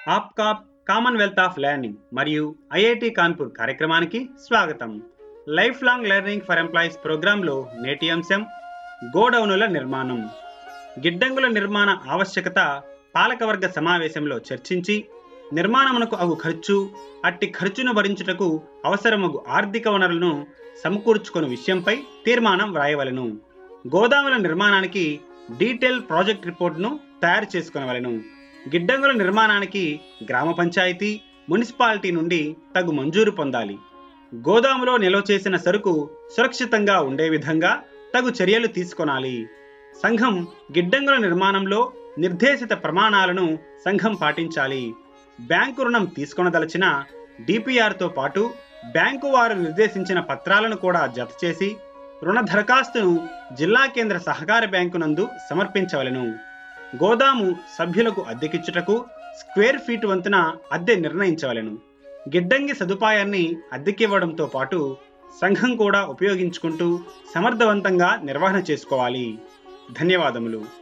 ఆప్కా Commonwealth of learning మరియు IIT Kanpur కార్యక్రమానికి స్వాగతం life long learning for employees ప్రోగ్రాంలో నేటి అంశం గోడౌనుల నిర్మాణం గిడ్డంగుల నిర్మాణ ఆవశ్యకత పాలకవర్గ సమావేశంలో చర్చించి నిర్మాణమునకు అగు ఖర్చు అట్టి ఖర్చును భరించుటకు అవసరమగు ఆర్థిక వనరులను సమకూర్చుకుని విషయంపై తీర్మానం వ్రాయవలెను గోదాముల నిర్మాణానికి డీటెయిల్ ప్రాజెక్ట్ రిపోర్ట్ను తయారు చేసుకునవలెను గిడ్డంగుల నిర్మాణానికి గ్రామ పంచాయతీ మున్సిపాలిటీ నుండి తగు మంజూరు పొందాలి గోదాములో నిల్వ చేసిన సరుకు సురక్షితంగా ఉండే విధంగా తగు చర్యలు తీసుకొనాలి సంఘం గిడ్డంగుల నిర్మాణంలో నిర్దేశిత ప్రమాణాలను సంఘం పాటించాలి బ్యాంకు రుణం తీసుకొనదలచిన డిపిఆర్తో పాటు బ్యాంకు వారు నిర్దేశించిన పత్రాలను కూడా జతచేసి రుణ దరఖాస్తును జిల్లా కేంద్ర సహకార బ్యాంకు నందు సమర్పించవలెను గోదాము సభ్యులకు అద్దెకిచ్చుటకు స్క్వేర్ ఫీట్ వంతున అద్దె నిర్ణయించవలెను గిడ్డంగి సదుపాయాన్ని అద్దెకివ్వడంతో పాటు సంఘం కూడా ఉపయోగించుకుంటూ సమర్థవంతంగా నిర్వహణ చేసుకోవాలి ధన్యవాదములు